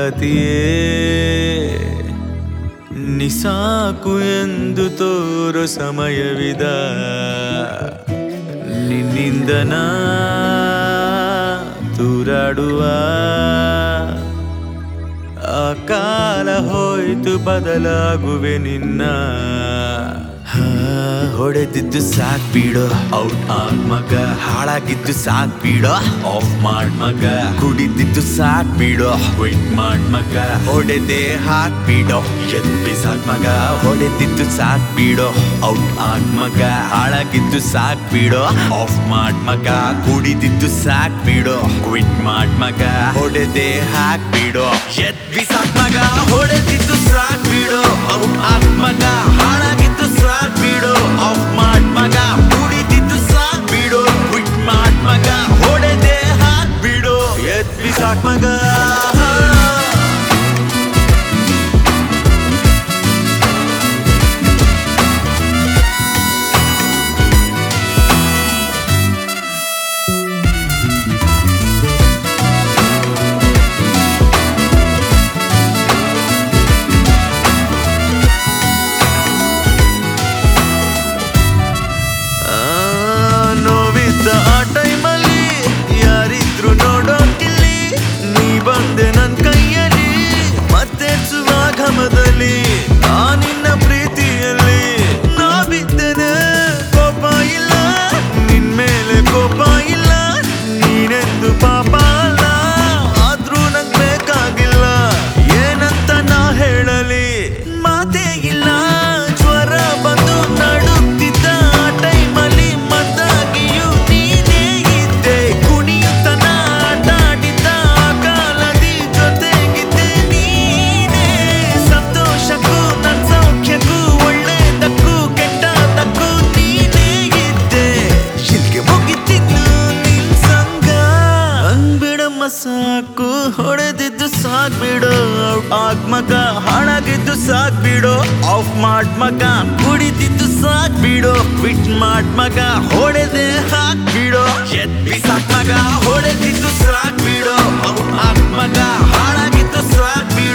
ಸಂಗತಿಯೇ ನಿಸಾಕು ಎಂದು ತೋರೋ ಸಮಯವಿದ ನಿನ್ನಿಂದ ನಾ ತೂರಾಡುವ ಆ ಕಾಲ ಹೋಯ್ತು ಬದಲಾಗುವೆ ನಿನ್ನ ಹಾ, ಹೊಡೆದಿದ್ದು ಸಾಕ್ ಬಿಡೋ ಔಟ್ ಆಗ್ ಮಗ ಹಾಳಾಗಿದ್ದು ಸಾಕ್ ಬಿಡೋ ಆಫ್ ಮಾಡ್ ಮಗ ಕುಡಿದಿದ್ದು ಸಾಕ್ ಬಿಡೋ ವೆಯ್ಟ್ ಮಾಡ್ ಮಗ ಹೊಡೆದೆ ಹಾಕ್ ಬಿಡೋ ಎದ್ಬಿ ಸಾಕ್ ಮಗ ಹೊಡೆದಿದ್ದು ಸಾಕ್ ಬಿಡೋ ಔಟ್ ಆಗ್ ಮಗ ಹಾಳಾಗಿದ್ದು ಸಾಕ್ ಬಿಡೋ ಆಫ್ ಮಾಡ್ ಮಗ ಕುಡಿದಿದ್ದು ಸಾಕ್ ಬಿಡೋ ಕ್ವಿಟ್ ಮಾಡ್ ಮಗ ಹೊಡೆದೆ ಹಾಕ್ ಬಿಡೋ ಎದ್ಬಿ ಸಾಕ್ ಮಗ ಹೊಡೆದಿದ್ದು ಸಾಕ್ ಬಿಡೋ ಔಟ್ ಆಗ್ ಮಗ ಹಾಳಾಗಿದ್ದು ಸಾಕ್ ಬಿಡೋ ಆಫ್ ಮಾಡ್ ಮಗ ಕುಡಿದಿದ್ದು ಸಾಕ್ ಬಿಡೋ ಕ್ವಿಟ್ ಮಾಡ್ ಮಗ ಹೊಡೆದೆ ಹಾಕ್ ಬಿಡೋ ಎದ್ಬಿ ಸಾಕ್ ಮಗ ಆ, ನೋವಿದ್ದ ಆ ಟೈಮಲ್ಲಿ ಯಾರಿದ್ರು ನೋಡೋಕಿಲ್ಲಿ ನೀ ಬಂದೆ ನನ್ ಕೈಯಲ್ಲಿ ಮತ್ತೆ ಘಮದಲ್ಲಿ ಆ ನಿನ್ನ ಪ್ರೀತಿಯಲ್ಲಿ ನಾ ಬಿದ್ದೇನೆ ಕೋಪ ಇಲ್ಲ ನಿನ್ ಮೇಲೆ ಕೋಪ ಇಲ್ಲ ನೀನೆಂದು ಪಾಪ ಅಲ್ಲ ಆದ್ರೂ ನಂಗ್ ಬೇಕಾಗಿಲ್ಲ ಏನಂತ ನಾ ಹೇಳಲಿ ಮಾತೇ ಇಲ್ಲ ಜ್ವರ ಬಂದು ನಡುತ್ತಿದ್ದ ಟೈಮಲ್ಲಿ ಮದ್ದಾಗಿಯೂ ನೀನೇ ಇದ್ದೆ ಕುಣಿಯುತ್ತನ ಆಟಾಡಿದ್ದ ಆ ಕಾಲದಿ ಜೊತೆಗಿದ್ದೆ ನೀನೇ ಸಂತೋಷಕ್ಕೂ ನನ್ ಸೌಖ್ಯಕ್ಕೂ ಒಳ್ಳೆದಕ್ಕೂ ಕೆಟ್ಟದಕ್ಕೂ ನೀನೇ ಇದ್ದೆ ಇಲ್ಗೆ ಮುಗಿತಿದ್ದು ನಿನ್ ಸಂಗ ಅಂದ್ಬಿಡಮ್ಮ ಸಾಕು ಹೊಡೆದಿದ್ದು ಸಾಕ್ ಬಿಡು ಆಗ್ ಮಗ ಹಾಳಾಗಿದ್ದು ಸಾಕ್ ಬಿಡು ಆಫ್ ಮಾಡ್ ಮಗ ಕುಡಿದಿದ್ದು ಸಾಕ್ ಬಿಡು ಕ್ವಿಟ್ ಮಾಡ್ ಮಗ ಹೊಡೆದೆ ಹಾಕ್ ಬಿಡು ಎದ್ಬಿ ಸಾಕ್ ಮಗ ಹೊಡೆದಿದ್ದು ಸಾಕ್ ಬಿಡು ಆಗ್ ಮಗ ಹಾಳಾಗಿದ್ದು ಸಾಕ್ ಬಿಡು